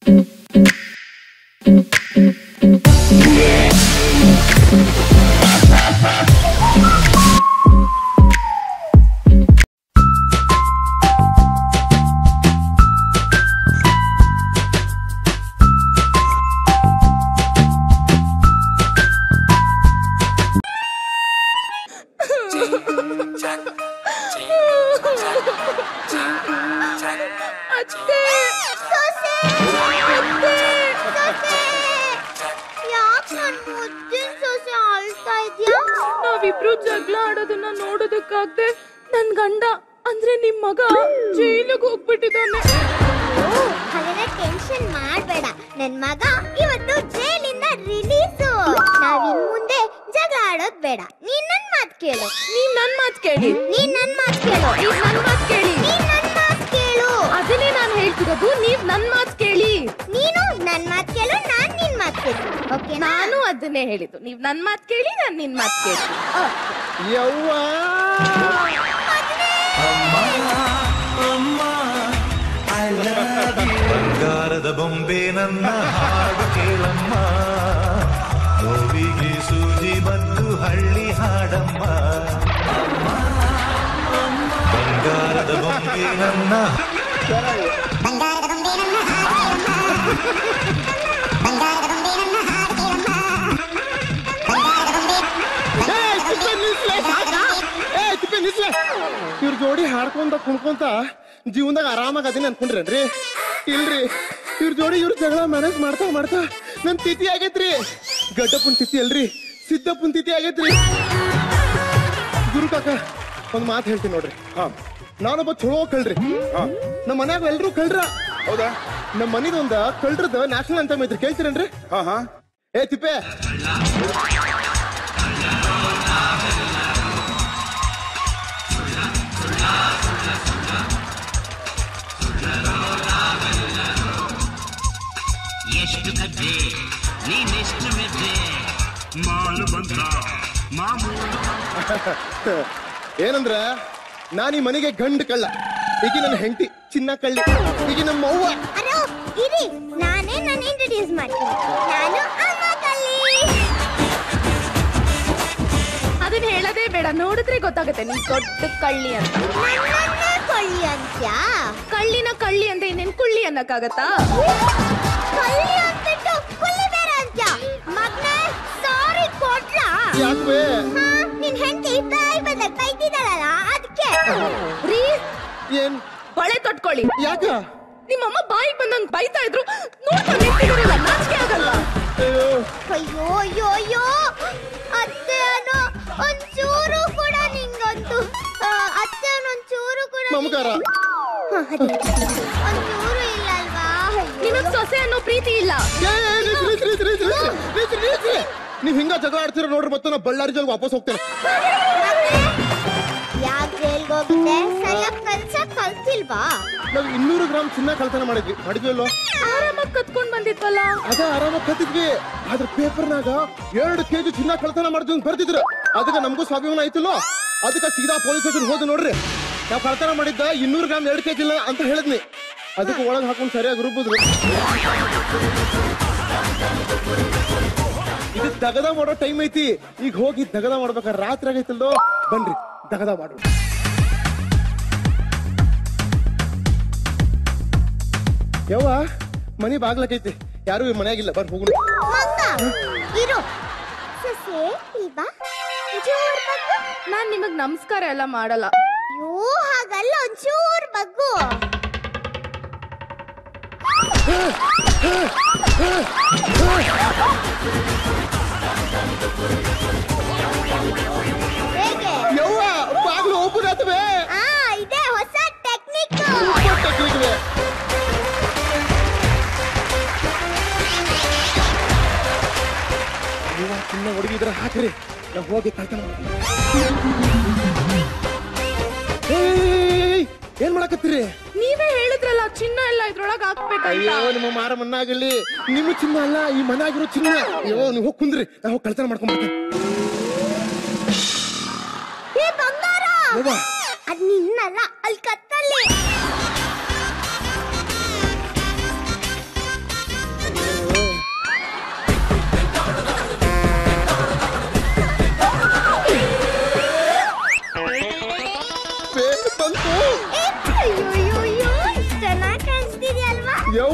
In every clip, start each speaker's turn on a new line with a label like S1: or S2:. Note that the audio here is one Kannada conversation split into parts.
S1: ಅತ್ತೆ
S2: ಯಾಕೆ ನನ್ ಮುದ್ದಿನ ಸೊಸೆ ಅಳ್ತಾ ಇದ್ಯಾ
S1: ನಾವಿಬ್ರು ಜಗಳ ಆಡೋದನ್ನ ನೋಡೋದಕ್ಕಾಗ್ದೆ ನನ್ ಗಂಡ ಅಂದ್ರೆ ನಿಮ್ ಮಗ ಜೈಲಿಗೆ ಹೋಗ್ಬಿಟ್ಟಿದ್ದಾನೆ
S2: ಓ ಹಾಗಾದ್ರೆ ಟೆನ್ಷನ್ ಮಾಡ್ಬೇಡ ನನ್ ಮಗ ಇವತ್ತು ಜೈಲಿಂದ ರಿಲೀಸು ನಾವ್ ಇನ್ ಮುಂದೆ ಜಗಳ ಆಡೋದ್ ಬೇಡ ನೀನ್ ನನ್ ಮಾತ್ ಕೇಳು
S1: ನೀವ್ ನನ್ ಮಾತ್ ಕೇಳಿ
S2: ನೀನ್ ನನ್ ಮಾತ್ ಕೇಳು
S1: ನೀವ್ ನನ್ ಮಾತ್ ಕೇಳಿ
S2: ನೀನ್ ನನ್ ಮಾತ್ ಕೇಳು
S1: ಅದನ್ನೇ ನಾನ್ ಹೇಳ್ತಿರೋದು ನೀವ್ ನನ್ ಮಾತ್ ಕೇಳಿ
S2: ನೀನು ನನ್ ಮಾತ್ ಕೇಳು ನಾನ್ ನಿನ್ ಮಾತ್ ಕೇಳು ಓಕೆ
S1: ನಾನು ಅದನ್ನೇ ಹೇಳಿದ್ದು ನೀವ್ ನನ್ ಮಾತ್ ಕೇಳಿ ನಾನ್ ನಿನ್ ಮಾತ್ ಕೇಳಿ
S3: ಯವ್ವ
S4: ಬಂಗಾರದ ಬೊಂಬೆ ನನ್ನ ಹಾಡು ಕೇಳಮ್ಮ ನೋವಿಗೆ ಸೂಜಿ ಬಂದು ಹಳ್ಳಿ ಹಾಡಮ್ಮ ಬಂಗಾರದ ಬೊಂಬೆ ನನ್ನ
S3: ಇವ್ರ ಜೋಡಿ ಹಾಡ್ಕೊಂತ ಕುಣ್ಕೊಂತ ಜೀವನದಾಗ ಆರಾಮಾಗ ಅದೀನಿ ಅನ್ಕೊಂಡ್ರೇನ್ರಿ ಇಲ್ರಿ ಇವ್ರ ಜೋಡಿ ಇವ್ರ ಜಗಳ ಮ್ಯಾನೇಜ್ ಮಾಡ್ತಾ ಮಾಡ್ತಾ ನನ್ ತಿಥಿ ಆಗೈತ್ರಿ ಗಡ್ಡಪ್ಪನ್ ತಿಥಿ ಅಲ್ರಿ ಸಿದ್ದಪ್ಪನ್ ತಿಥಿ ಆಗೈತ್ರಿ ಗುರು ಕಾಕ ಒಂದ್ ಮಾತು ಹೇಳ್ತೀನಿ ನೋಡ್ರಿ ನಾನೊಬ್ಬ ಚಲೋ ಕಳ್ರಿ ನಮ್ಮ ಮನ್ಯಾಗ ಎಲ್ರು ಕಳ್ರ
S5: ಹೌದಾ
S3: ನಮ್ಮ ಮನಿದೊಂದ ಕಳ್ರದ ನ್ಯಾಷನಲ್ ಅಂತ ಐತ್ರಿ ಕೇಳ್ತೀರೇನ್ರಿ
S5: ಹಾ ಹಾ
S3: ಏ ತಿಪ್ಪೆ
S6: ಎಷ್ಟು ಕಜ್ಜೆ ನೀನೆಷ್ಟು ಮೆಜ್ಜೆ ಮಾಲು ಬಂತ ಮಾಮೂಲು
S3: ಏನಂದ್ರ ನಾನ್ ಈ ಮನೆಗೆ ಗಂಡು ಕಳ್ಳ ಈಗ ನನ್ನ ಹೆಂಡತಿ ಚಿನ್ನ ಕಳ್ಳಿ ಈಗ ನಮ್ಮ ಅವ್ವ
S2: ಅರೋ ಇರಿ ನಾನೇ ನಾನು ಇಂಟ್ರೊಡ್ಯೂಸ್ ಮಾಡ್ತೀನಿ ನಾನು ಅಮ್ಮ ಕಲ್ಲಿ
S1: ಅದನ್ನ ಹೇಳೋದೇ ಬೇಡ ನೋಡಿದ್ರೆ ಗೊತ್ತಾಗುತ್ತೆ ನೀನ್ ದೊಡ್ಡ ಕಳ್ಳಿ ಅಂತ
S2: ನನ್ನನ್ನೇ ಕೊಳ್ಳಿ ಅಂತ್ಯಾ
S1: ಕಳ್ಳಿನ ಕಳ್ಳಿ ಅಂತ ಇನ್ನೇನ್ ಕುಳ್ಳಿ ಅನ್ನಕ್ಕಾಗತ್ತಾ
S2: ಕಳ್ಳಿ ಅಂದ್ಬಿಟ್ಟು ಕುಳ್ಳಿ ಬೇರೆ ಅಂತ್ಯಾ ಮಗ್ನೆ ಸಾರಿ ಕೊಡ್ಲಾ
S3: ಯಾಕೆ
S2: ಹಾ ನಿನ್ ಹೆಂಡತಿ ಬಾಯಿ ಬಂದಾಗ ಬೈತಿದ್ದಾಳಲ್ಲ ಅದಕ್ಕೆ
S1: ರೀ
S3: ಏನ್
S1: ಬಳೆ ತೊಟ್ಕೊಳ್ಳಿ
S3: ಯಾಕ
S1: ನಿಮ್ಮಮ್ಮ ಬಾಯಿಗೆ ಬಂದಂಗ್ ಬೈತಾ ಇದ್ರು ನೋಡ್ಕೊಂಡು ನಿಂತಿದ್ದೀರಲ್ಲ ನಾಚಿಕೆ ಆಗಲ್ಲ
S3: ಅಯ್ಯೋ
S2: ಅಯ್ಯೋ ಅಯ್ಯೋ ಅಯ್ಯೋ ಅತ್ತೆ ಅನ್ನೋ ಒಂಚೂರು ಕೂಡ ನಿಂಗಂತೂ ಆ, ಅತ್ತೆ ಅನ್ನೋ ಒಂಚೂರು ಕೂಡ
S3: ಮಮಕಾರ
S2: ಹಾ, ಅದೇ. ಒಂಚೂರು ಇಲ್ಲ ಅಲ್ವಾ
S1: ನಿಮಗ್ ಸೊಸೆ ಅನ್ನೋ ಪ್ರೀತಿ ಇಲ್ಲ
S3: ಏ, ಏ, ನಿಲ್ಸಿ, ನಿಲ್ಸಿ, ನಿಲ್ಸಿ, ನಿಲ್ಸಿ, ನಿಲ್ಸಿ, ನಿಲ್ಸಿ, ನಿಲ್ಸಿ. ನೀವ್ ಹಿಂಗ ಜಗಳ ಆಡ್ತೀರ ನೋಡ್ರಿ ಮತ್ತೆ ನಾ ಬಳ್ಳಾರಿ ಜಲ್ ವಾಪಸ್ ಹೋಗ್ತೇನೆ
S2: ಯಾಕೆ ಜೈಲ್ಗೆ ಹೋಗಿದ್ದೆ ಸರಿಯಾಗಿ ಕೆಲ್ಸ ಕಲ್ತಿಲ್ವಾ
S3: ನಾವ್ ಇನ್ನೂರು ಗ್ರಾಮ್ ಚಿನ್ನ ಕಳ್ತನ ಮಾಡಿದ್ವಿ ಮಾಡಿದ್ವಿ ಅಲ್ವಾ
S1: ಆರಾಮಾಗಿ ಕತ್ಕೊಂಡ್ ಬಂದಿದ್ವಲ್ಲ
S3: ಅದ ಆರಾಮಾಗಿ ಕತ್ತಿದ್ವಿ ಆದ್ರ ಪೇಪರ್ನಾಗ ಎರಡು ಕೆಜಿ ಚಿನ್ನ ಕಳ್ತನ ಮಾಡಿದ್ವಿ ಅಂತ ಬರ್ತಿದ್ರು ಅದಕ್ಕೆ ನಮಗೂ ಸ್ವಾಭಿಮಾನ ಆಯ್ತಲ್ಲೋ ಅದಕ್ಕೆ ಸೀದಾ ಪೊಲೀಸ್ ಸ್ಟೇಷನ್ ಹೋದ್ ನೋಡ್ರಿ ನಾವ್ ಕಳ್ತನ ಮಾಡಿದ್ದ ಇನ್ನೂರು ಗ್ರಾಮ್ ಎರಡು ಕೆಜಿ ಇಲ್ಲ ಅಂತ ಹೇಳಿದ್ನಿ ಅದಕ್ಕೆ ಒಳಗ್ ಹಾಕೊಂಡ್ ಸರಿಯಾಗಿ ರುಬ್ಬಿದ್ರು ಇದು ದಗದ ಮಾಡೋ ಟೈಮ್ ಐತಿ ಈಗ ಹೋಗಿ ದಗದ ಮಾಡ್ಬೇಕಾದ್ರೆ ರಾತ್ರಿ ಆಗೈತಲ್ಲೋ ಬನ್ರಿ ದಗದ ಮಾಡು ಯವ್ವ ಮನಿ ಬಾಗ್ಲಕೈತಿ ಯಾರು ಮನ್ಯಾಗಿಲ್ಲ ಬರ್ರಿ ಹೋಗುಣ
S2: ಮಂಗ ಇರು ಸೊಸೆ ಇಲ್ವಾ ಜೋರ್ ಬಗ್ಗು
S1: ನಾನ್ ನಿಮಗ್ ನಮಸ್ಕಾರ ಎಲ್ಲ ಮಾಡಲ್ಲ
S2: ಅಯ್ಯೋ ಹಾಗಲ್ಲ ಒಂಚೂರ್ ಬಗ್ಗು ಹೇಗೆ
S3: ಯವ್ವ ಬಾಗ್ಲು ಓಪನ್ ಆತವೆ
S2: ಆ ಇದೆ ಹೊಸ ಟೆಕ್ನಿಕ್
S3: ಟೆಕ್ನಿಕ್ವೆ ಯವ್ವ ಚಿನ್ನ ಹುಡುಗಿದ್ರ ಹಾಕ್ರಿ ನಾವ್ ಹೋಗಿ ಕಳ್ತನ ಮಾಡೋಣ. ಏಯ್, ಏನ್ ಮಾಡಕತ್ತೀರಿ
S1: ನೀವೇ ಹೇಳಿದ್ರಲ್ಲ ಚಿನ್ನ ಎಲ್ಲ ಇದ್ರೊಳಗ್ ಹಾಕ್ಬೇಕಂತ
S3: ಅಯ್ಯೋ ನಿಮ್ಮ ಮಾರ ಮನ್ನಾಗಲಿ ನಿಮ್ಮ ಚಿನ್ನ ಅಲ್ಲ ಈ ಮನಾಗಿರೋ ಚಿನ್ನ ಅಯ್ಯೋ ನೀವು ಹೋಗಿ ಕುಂದ್ರಿ ನಾ ಹೋಗಿ ಕಳ್ತನ ಮಾಡ್ಕೊಂಡ್ ಬರ್ತೇನೆ
S2: ಏ ಬಂಗಾರ
S3: ಯವ್ವ
S2: ಅದ್ ನಿನ್ನಲ್ಲ ಅಲ್ಲಿ ಕತ್ತಲ್ಲಿ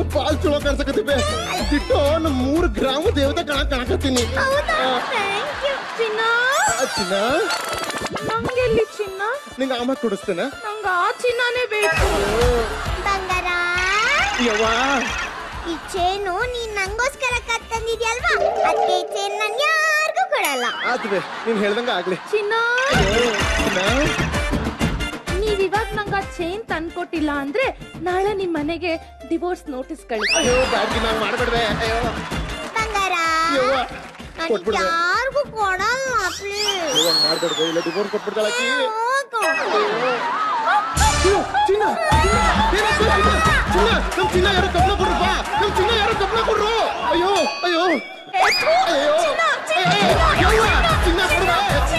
S3: ಬಾಳ್ ಚಲೋ ಕಾಣ್ಸಕತ್ತೀವಿ ಬಿಟ್ಟು ನಮ್ ಮೂರ್ ಗ್ರಾಮ ದೇವತೆ ಕಾಣಕ್ ಕಾಣಕತ್ತೀನಿ
S2: ಹೌದಾ ಥ್ಯಾಂಕ್ ಯು
S1: ಚಿನ್ನ
S3: ಆ, ಚಿನ್ನ
S1: ನಂಗೆಲ್ಲಿ ಚಿನ್ನ
S3: ನಿಂಗ ಆಮ ಕೊಡಿಸ್ತೇನೆ
S1: ನಂಗ ಆ ಚಿನ್ನನೇ ಬೇಕು
S2: ಬಂಗಾರ
S3: ಯವ್ವ
S2: ಈ ಚೇನು ನೀನ್ ನಂಗೋಸ್ಕರ ಕತ್ತಂದಿದ್ಯಲ್ವಾ ಅದಕ್ಕೆ ಈ ಚೇನ್ ನಾನು ಯಾರಿಗೂ ಕೊಡಲ್ಲ
S3: ಆತ್ವೆ ನೀನ್ ಹೇಳ್ದಂಗ ಆಗ್ಲಿ
S1: ಚಿನ್ನ
S3: ಅಯ್ಯೋ, ಚಿನ್ನ
S1: ನೀವ್ ಇವಾಗ ನಂಗ ಚೈನ್ ತಂದ್ಕೊಟ್ಟಿಲ್ಲ ಅಂದ್ರೆ ನಾಳೆ ನಿಮ್ ಮನೆಗೆ ಡಿವೋರ್ಸ್ ನೋಟಿಸ್ ಕಳಿಸಿ
S3: ಅಯ್ಯೋ ಬಾಕಿ ನಾವ್ ಮಾಡ್ಬೇಡ್ವೆ ಅಯ್ಯೋ
S2: ಬಂಗಾರ
S3: ಯವ್ವ
S2: ನಾನು
S3: ಕೊಟ್ಬಿಡ್ವೆ
S2: ಯಾರಿಗೂ ಕೊಡಲ್ಲ ಪ್ಲೀಸ್
S3: ಯವ್ವ ಮಾಡ್ಬೇಡ್ವೆ ಇಲ್ಲ ಡಿವೋರ್ಸ್ ಕೊಟ್ಬಿಡ್ತಾಳಕಿ ಅಯ್ಯೋ, ಚಿನ್ನ ಏನಾಯ್ತು ಚಿನ್ನ ಚಿನ್ನ ನಮ್ ಚಿನ್ನ ಯಾರು ಕಬ್ಲ ಕೊಡ್ರು ಬಾ ನಮ್ ಚಿನ್ನ ಯಾರು ಕಬ್ಲ ಕೊಡ್ರು ಅಯ್ಯೋ ಅಯ್ಯೋ ಅಯ್ಯೋ ಯವ್ವ, ಚಿನ್ನ ಕೊಡ್ವೆ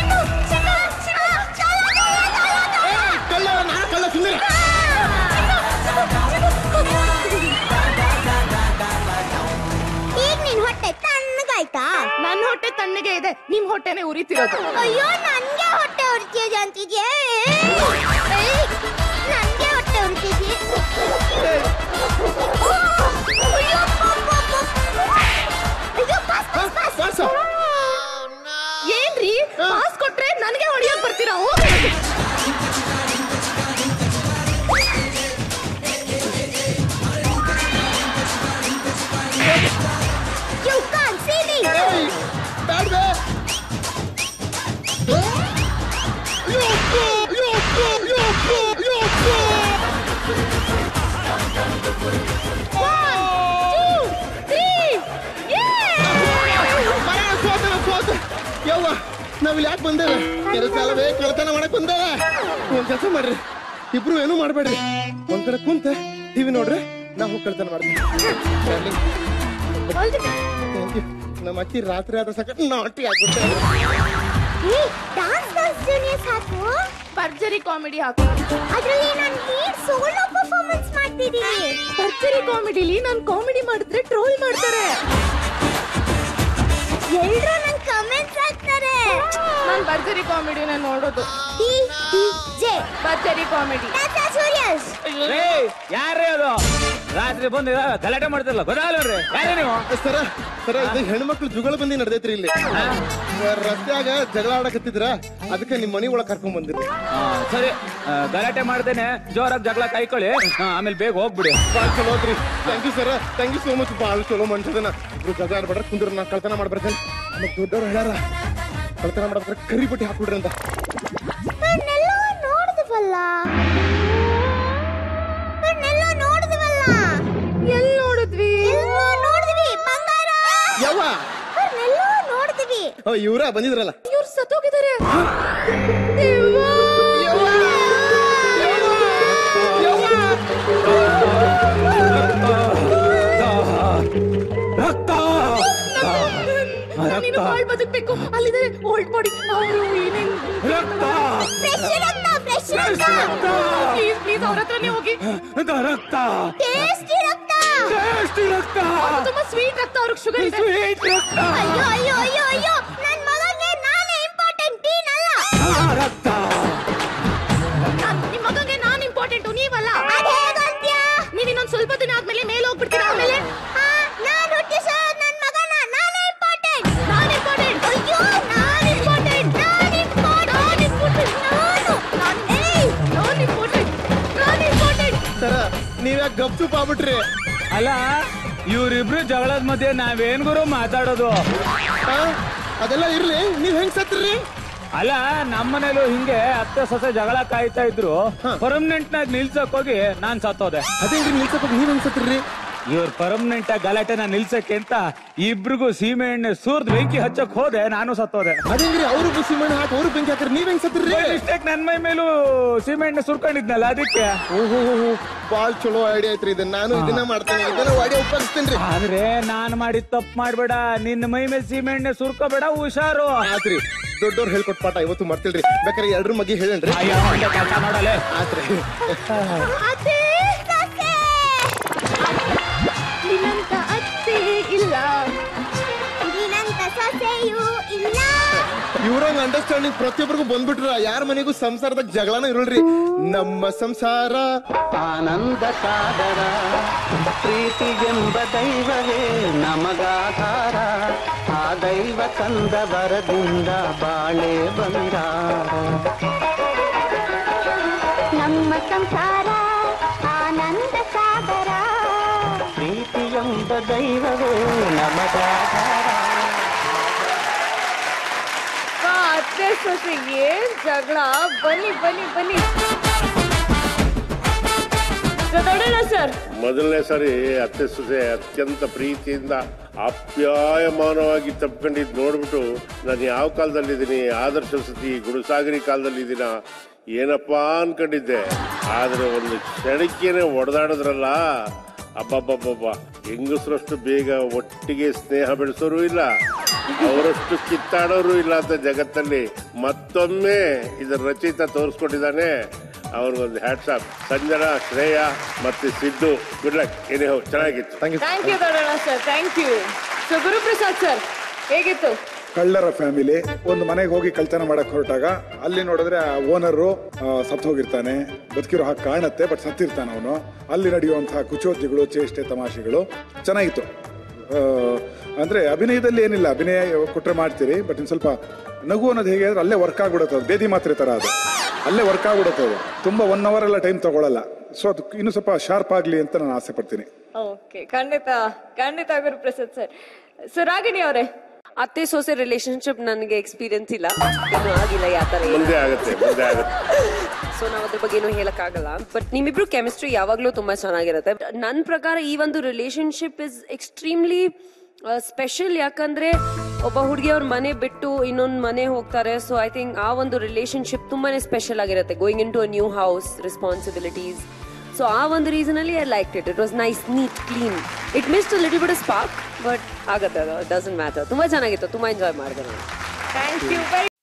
S3: ಏ, ಕಳ್ಳ ನಾ ಕಳ್ಳ ಸುಮ್ಮನೆ
S2: ಈಗ ನಿನ್ ಹೊಟ್ಟೆ ತಣ್ಣಗಾಯ್ತಾ
S1: ನನ್ ಹೊಟ್ಟೆ ತಣ್ಣಗೆ ಇದೆ ನಿಮ್ ಹೊಟ್ಟೆನೆ ಉರಿತಿರೋದು
S2: ಅಯ್ಯೋ ನನ್ಗೆ ಹೊಟ್ಟೆ ಉರ್ತಿದೆ ಅಂತಿದ್ಯೆ ಏಯ್, ನನ್ಗೆ ಹೊಟ್ಟೆ ಉರ್ತಿದ್ಯೆ ಅಯ್ಯೋ, ಪಾಪ, ಪಾಪ. ಅಯ್ಯೋ, ಪಾಸ್, ಪಾಸ್, ಪಾಸ್.
S3: ಪಾಸ
S1: ಏನ್ರಿ ಪಾಸ್ ಕೊಟ್ರೆ ನನಗೆ ಹೊಡಿಯಕ್ ಬರ್ತೀರಾ ಹೋಗಿ
S2: You can't see me.
S3: ಏಯ್, ಬ್ಯಾಡ್ವೆ. ಯಪ್ಪೋ, ಯಪ್ಪೋ, ಯಪ್ಪೋ, ಯಪ್ಪೋ. ಮರ ಸೋತೆ, ನಾ ಸೋತೆ. ಯವ್ವ ನಾವಿಲ್ಲಿ ಯಾಕೆ ಬಂದೇವೆ ಕೆಲಸ ಅಲ್ಲವೇ ಕಳ್ತನ ಮಾಡಕ್ ಬಂದೇವೆ ಒಂದ್ ಕೆಲಸ ಮಾಡ್ರಿ ಇಬ್ರು ಏನು ಮಾಡ್ಬೇಡ್ರಿ ಒಂದ್ ಕಡೆ ಕುಂತ ಟಿವಿ ನೋಡ್ರಿ ನಾವು ಹೋಗಿ ಕಳ್ತನ ಮಾಡ್ತೀವಿ ಥ್ಯಾಂಕ್ ಯು ನಮ್ಮ ಅಕ್ಕಿ ರಾತ್ರಿ ಆದ ಸಾಕ ನಾಟಿ ಆಗ್ಬಿಟ್ಟೆ
S2: ಏ, dance dance juniors ಹಾಕು
S1: ಭರ್ಜರಿ ಕಾಮಿಡಿ ಹಾಕು
S2: ಅದ್ರಲ್ಲಿ ನಾನು ಲೀಡ್ ಸೋಲೋ ಪರ್ಫಾರ್ಮೆನ್ಸ್ ಮಾಡ್ತಿದ್ದೀನಿ
S1: ಭರ್ಜರಿ ಕಾಮಿಡಿಲಿ ನಾನ್ ಕಾಮಿಡಿ ಮಾಡಿದ್ರೆ ಟ್ರೋಲ್ ಮಾಡ್ತಾರೆ
S2: ಎಲ್ರು ನನ್ ಕಮೆಂಟ್ಸ್ ಹಾಕ್ತಾರೆ
S1: ನಾನ್ ಭರ್ಜರಿ ಕಾಮಿಡಿನ ನೋಡೋದು
S2: D D J
S1: Bharjari comedy
S2: ಟಾಟಾ ಸೂರ್ಯಸ್
S5: ಯಾರೇ ಅದು ರಾತ್ರಿ ಬಂದು ಗಲಾಟೆ ಮಾಡ್ತಿರಲ್ಲ ಗೊತ್ತಾಗಲ್ರಿ ಯಾರೇ ನೀವು
S3: ಸರ ಸರ ಇದು ಹೆಣ್ಮಕ್ಳು ಜುಗಳ ಬಂದಿ ನಡೆದೈತ್ರಿ ಇಲ್ಲಿ ರಸ್ತ್ಯಾಗ ಜಗಳ ಆಡಕತ್ತಿದ್ರ ಅದಕ್ಕೆ ನಿಮ್ ಮನಿ ಒಳಗ್ ಕರ್ಕೊಂಡ್ ಬಂದಿರಿ
S5: ಆ, ಸರಿ ಆ, ಗಲಾಟೆ ಮಾಡ್ತೇನೆ ಜೋರಾಗಿ ಜಗಳ ಕೈಕೊಳ್ಳಿ ಆ, ಆಮೇಲೆ ಬೇಗ ಹೋಗ್ಬಿಡಿ
S3: ಬಾಳ್ ಚಲೋ ಐತ್ರಿ thank you sir thank you so much ಬಾಳ್ ಚಲೋ ಮನ್ಸದನ ಇಬ್ರು ಜಗಳ ಆಡ್ಬೇಡ್ರ ಕುಂದ್ರ ನಾ ಕಳ್ತನ ಮಾಡ್ಬರ್ತೇನೆ ನಮಗ್ ದೊಡ್ಡವ್ರು ಹೇಳ್ಯಾರ ಕಳ್ತನ ಮಾಡ್ಬೇಕಾದ್ರೆ ಕರಿ ಬಟ್ಟಿ ಹಾಕ್ಬಿಡ್ರಿ ಅಂತ
S2: ನನ್ನೆಲ್ಲ ನೋಡಿದ್ವಲ್ಲ ನನ್ನೆಲ್ಲ ನೋಡಿದ್ವಲ್ಲ
S1: ಎಲ್ ನೋಡಿದ್ವಿ
S2: ಎಲ್ಲೋ ನೋಡಿದ್ವಿ ಬಂಗಾರ
S3: ಯಾವ
S2: ಅವ್ರನ್ನೆಲ್ಲ ನೋಡಿದ್ವಿ
S3: ಇವ್ರ ಬಂದಿದ್ರಲ್ಲ
S1: ಇವ್ರು ಸತ್ತೋಗಿದ್ದಾರೆ ದೇವ್ವಾ.
S5: ರಕ್ತ
S1: ನೀನು ಬಾಳ್ ಬದುಕ್ಬೇಕು ಅಲ್ಲಿದ್ದಾರೆ ಓಲ್ಡ್ ಬಾಡಿ ಅವರು ಏನೇನ್
S5: ರಕ್ತ
S2: ಫ್ರೆಶ್ ರಕ್ತ ಫ್ರೆಶ್ ರಕ್ತ
S1: ಪ್ಲೀಸ್ ಪ್ಲೀಸ್ ಅವ್ರ ಹತ್ರನೇ ಹೋಗಿ
S5: ರಕ್ತ
S2: ಟೇಸ್ಟಿ ರಕ್ತ
S5: ಟೇಸ್ಟಿ ರಕ್ತ
S1: ಅದು ತುಂಬಾ ಸ್ವೀಟ್ ರಕ್ತ ಅವ್ರಿಗೆ ಶುಗರ್ ಇದೆ
S5: ಸ್ವೀಟ್ ರಕ್ತ
S2: ಅಯ್ಯೋ ಅಯ್ಯೋ ಅಯ್ಯೋ ಅಯ್ಯೋ ನನ್ ಮಗನಿಗೆ ನಾನೇ ಇಂಪಾರ್ಟೆಂಟ್ ಟೀನ್ ಅಲ್ಲ
S5: ಆ, ರಕ್ತ
S1: ನಾನ್- ನಿಮ್ ಮಗಂಗೆ ನಾನ್ ಇಂಪಾರ್ಟೆಂಟು ನೀವಲ್ಲ
S2: ಅದ್ ಹೇಗಂತ್ಯ
S1: ನೀವ್ ಇನ್ನೊಂದ್ ಸ್ವಲ್ಪ ದಿನ ಆದ್ಮೇಲೆ ಮೇಲೆ ಹೋಗ್ಬಿಡ್ತೀರಾ ಆಮೇಲೆ
S2: ಹಾ ನಾನ್ ಹುಟ್ಟಿಸೋ ನನ್ ಮಗನ ನಾನೇ ಇಂಪಾರ್ಟೆಂಟ್
S1: ನಾನ್ ಇಂಪಾರ್ಟೆಂಟ್
S2: ಅಯ್ಯೋ non important non important
S1: non important
S2: ನಾನು
S1: ನಾನ್ ಏಯ್ ನಾನ್ ಇಂಪಾರ್ಟೆಂಟ್ ನಾನ್ ಇಂಪಾರ್ಟೆಂಟ್
S3: ಸರ ನೀವ್ಯಾಕೆ ಗಪ್ಚುಪ್ ಆಗ್ಬಿಟ್ರಿ
S5: ಅಲ್ಲ ಇವ್ರಿಬ್ರು ಜಗಳದ ಮಧ್ಯೆ ನಾವೇನ್ ಗುರು ಮಾತಾಡೋದು
S3: ಆ? ಅದೆಲ್ಲ ಇರ್ಲಿ ನೀವ್ ಹೆಂಗ್ ಸತ್ರಿ
S5: ಅಲ್ಲ ನಮ್ಮನೇಲೂ ಹಿಂಗೆ ಅತ್ತೆ ಸೊಸೆ ಜಗಳ ಕಾಯ್ತಾ ಇದ್ರು
S3: ಹಾ.
S5: ಪರ್ಮನೆಂಟ್ ನಾಗ ನಿಲ್ಸಕ್ ಹೋಗಿ ನಾನ್ ಸತ್ತೋದೆ
S3: ಅದೇನ್ರಿ ನಿಲ್ಸಪ್ಪ ನೀವ್ ಹೆಂಗ್ ಸತ್ರಿ
S5: ಇವ್ರ ಪರ್ಮನೆಂಟ್ ಆಗಿ ಗಲಾಟೆನ ನಿಲ್ಸಕ್ಕೆ ಅಂತ ಇಬ್ರಿಗೂ ಸೀಮೆ ಎಣ್ಣೆ ಸೂರ್ದ್ ಬೆಂಕಿ ಹಚ್ಚಕ್ ಹೋದೆ ನಾನು ಸತ್ತೋದೆ
S3: ಅದೇಂಗ್ರಿ ಅವ್ರು ಬಿಸಿ ಮಣ್ಣು ಹಾಕಿ ಅವ್ರು ಬೆಂಕಿ ಹಾಕ್ರಿ ನೀವ್ ಹೆಂಗ್ ಸತ್ರಿ
S5: ಮಿಸ್ಟೇಕ್ ನನ್ ಮೈ ಮೇಲೂ ಸೀಮೆ ಎಣ್ಣೆ ಸುರ್ಕೊಂಡಿದ್ನಲ್ಲ ಅದಕ್ಕೆ
S3: ಓಹೋ ಬಾಳ್ ಚಲೋ ಐಡಿಯಾ ಐತ್ರಿ ಇದನ್ನ ನಾನು ಇದನ್ನ ಮಾಡ್ತೇನೆ ಇದನ್ನ ಐಡಿಯಾ ಉಪಯೋಗಿಸ್ತೇನ್ರಿ
S5: ಆದ್ರೆ ನಾನ್ ಮಾಡಿದ ತಪ್ಪು ಮಾಡ್ಬೇಡ ನಿನ್ನ ಮೈ ಮೇಲೆ ಸೀಮೆ ಎಣ್ಣೆ ಸುರ್ಕೋಬೇಡ ಹುಷಾರು
S3: ಆತ್ರಿ ದೊಡ್ಡವ್ರು ಹೇಳ್ಕೊಟ್ ಪಾಠ ಇವತ್ತು ಮಾಡ್ತಿಲ್ರಿ ಬೇಕಾದ್ರೆ ಎಲ್ರ ಮಗಿ ಹೇಳೇನ್ರಿ
S5: ಅಯ್ಯೋ ಹಂಗೆ ಕೆಲ್ಸ ಮಾಡಲೆ
S3: ಆತ್ರಿ
S2: ಅದೇ ಸೊಸೆ
S1: ನಿನ್ನಂತ ಅತ್ತೆ ಇಲ್ಲ
S2: ನಿನ್ನಂತ ಸೊಸೆಯೂ ಇಲ್ಲ
S3: ಇವ್ರಂಗ್ ಅಂಡರ್ಸ್ಟ್ಯಾಂಡಿಂಗ್ ಪ್ರತಿಯೊಬ್ಬರಿಗೂ ಬಂದ್ಬಿಟ್ರ ಯಾರ ಮನೆಗೂ ಸಂಸಾರದಾಗ ಜಗಳನ ಇರಲ್ರಿ ನಮ್ಮ ಸಂಸಾರ
S7: ಆನಂದ ಸಾಗರ ಪ್ರೀತಿ ಎಂಬ ದೈವವೇ ನಮಗಾಧಾರ ಆ ದೈವ ತಂದ ವರದಿಂದ ಬಾಳೆ ಬಂಗಾರ
S2: ನಮ್ಮ ಸಂಸಾರ ಆನಂದ ಸಾಗರ
S7: ಪ್ರೀತಿ ಎಂಬ ದೈವವೇ ನಮಗಾಧಾರ
S1: ಬಾ, ಅತ್ತೆ ಸೊಸೆ ಏನ್ ಜಗಳ ಬನ್ನಿ ಬನ್ನಿ ಬನ್ನಿ ದೊಡ್ಡಣ್ಣ ಸರ್
S8: ಮೊದಲನೇ ಸಾರಿ ಅತ್ತೆ ಸೊಸೆ ಅತ್ಯಂತ ಪ್ರೀತಿಯಿಂದ ಆಪ್ಯಾಯಮಾನವಾಗಿ ತಪ್ಕೊಂಡಿದ್ ನೋಡ್ಬಿಟ್ಟು ನಾನು ಯಾವ ಕಾಲದಲ್ಲಿದ್ದೀನಿ ಆದರ್ಶ ಸತಿ ಗುರುಸಾಗರಿ ಕಾಲದಲ್ಲಿದ್ದೀನ ಏನಪ್ಪಾ ಅನ್ಕೊಂಡಿದ್ದೆ ಆದ್ರೆ ಒಂದು ಕ್ಷಣಕ್ಕೇನೆ ಒಡೆದಾಡಿದ್ರಲ್ಲ ಅಬ್ಬಬ್ಬಬ್ಬಬ್ಬ ಹೆಂಗಸರಷ್ಟು ಬೇಗ ಒಟ್ಟಿಗೆ ಸ್ನೇಹ ಬೆಳೆಸೋರು ಇಲ್ಲ ಅವರಷ್ಟು ಕಿತ್ತಾಡೋರು ಇಲ್ಲ ಅಂತ ಜಗತ್ತಲ್ಲಿ ಮತ್ತೊಮ್ಮೆ ಇದರ ರಚಿತ ತೋರಿಸ್ಕೊಟ್ಟಿದ್ದಾನೆ ಅವ್ರಿಗೊಂದು ಹ್ಯಾಟ್ಸ್ ಆಫ್ ಸಂಜನಾ ಶ್ರೇಯ ಮತ್ತೆ ಸಿದ್ದು ಗುಡ್ ಲಕ್ ಏನೇ ಹೋಗಿ ಚೆನ್ನಾಗಿತ್ತು
S1: thank you Doddanna sir thank you so Guruprasad sir ಹೇಗಿತ್ತು
S9: ಕಳ್ಳರ ಫ್ಯಾಮಿಲಿ ಒಂದು ಮನೆಗೆ ಹೋಗಿ ಕಳ್ತನ ಮಾಡಕ್ ಹೊರಟಾಗ ಅಲ್ಲಿ ನೋಡಿದ್ರೆ ಆ ಓನರು ಸತ್ತು ಹೋಗಿರ್ತಾನೆ ಬದುಕಿರೋ ಹಾಗೆ ಕಾಣುತ್ತೆ ಬಟ್ ಸತ್ತಿರ್ತಾನೆ ಅವನು ಅಲ್ಲಿ ನಡೆಯುವಂತಹ ಕುಚೋದ್ಯಗಳು ಚೇಷ್ಟೆ ತಮಾಷೆಗಳು ಚೆನ್ನಾಗಿತ್ತು ಆ, ಅಂದ್ರೆ ಅಭಿನಯದಲ್ಲಿ ಏನಿಲ್ಲ ಅಭಿನಯ ಕೊಟ್ರೆ ಮಾಡ್ತೀರಿ ಬಟ್ ಇನ್ನು ಸ್ವಲ್ಪ ನಗು ಅನ್ನೋದು ಹೇಗೆ ಅಂದ್ರೆ ಅಲ್ಲೇ ವರ್ಕ್ ಆಗ್ಬಿಡುತ್ತೆ ಅದು ಬೇದಿ ಮಾತ್ರೆ ತರ ಅದು ಅಲ್ಲೇ ವರ್ಕ್ ಆಗ್ಬಿಡುತ್ತೆ ಅದು ತುಂಬಾ ಒನ್ ಅವರ್ ಎಲ್ಲ ಟೈಮ್ ತಗೊಳಲ್ಲ ಸೊ ಅದು ಇನ್ನು ಸ್ವಲ್ಪ ಶಾರ್ಪ್ ಆಗ್ಲಿ ಅಂತ ನಾನು ಆಸೆ ಪಡ್ತೀನಿ
S1: ಓಕೆ ಖಂಡಿತ ಖಂಡಿತ ಗುರುಪ್ರಸಾದ್ ಸರ್ ಸೊ ರಾಗಿಣಿ ಅವರೇ
S10: ಅತ್ತೆ ಸೊಸೆ ರಿಲೇಶನ್ಶಿಪ್ ನನಗೆ ಎಕ್ಸ್ಪೀರಿಯನ್ಸ್ ಇಲ್ಲ ಇನ್ನೂ ಆಗಿಲ್ಲ ಯಾವ ಥರ
S8: ಮುಂದೆ ಆಗುತ್ತೆ ಮುಂದೆ ಆಗುತ್ತೆ
S10: ಸೊ ನಾವು ಅದ್ರ ಬಗ್ಗೆ ಏನು ಹೇಳಕ್ಕಾಗಲ್ಲ ಬಟ್ ನಿಮ್ಮಿಬ್ರು ಕೆಮಿಸ್ಟ್ರಿ ಯಾವಾಗಲೂ ತುಂಬಾ ಚೆನ್ನಾಗಿರುತ್ತೆ ನನ್ನ ಪ್ರಕಾರ ಈ ಒಂದು ರಿಲೇಶನ್ಶಿಪ್ ಇಸ್ ಎಕ್ಸ್ಟ್ರೀಮ್ಲಿ ಸ್ಪೆಷಲ್ ಯಾಕಂದ್ರೆ ಒಬ್ಬ ಹುಡುಗಿ ಅವ್ರ ಮನೆ ಬಿಟ್ಟು ಇನ್ನೊಂದು ಮನೆ ಹೋಗ್ತಾರೆ ಸೊ ಐ ಥಿಂಕ್ ಆ ಒಂದು ರಿಲೇಶನ್ಶಿಪ್ ತುಂಬಾನೇ ಸ್ಪೆಷಲ್ ಆಗಿರುತ್ತೆ going in to a new house responsibilities so ಆ ಒಂದು ರೀಸನ್ ಅಲ್ಲಿ I like it it was nice neat clean it missed little bit spark but ಆಗತ್ತೆ ಅದು ಡಸಂಟ್ ಮ್ಯಾಟರ್ ತುಂಬಾ ಚೆನ್ನಾಗಿತ್ತು ತುಂಬಾ ಎಂಜಾಯ್ ಮಾಡಿದೆ ನಾನು
S1: ಥ್ಯಾಂಕ್ ಯು ವೆರಿ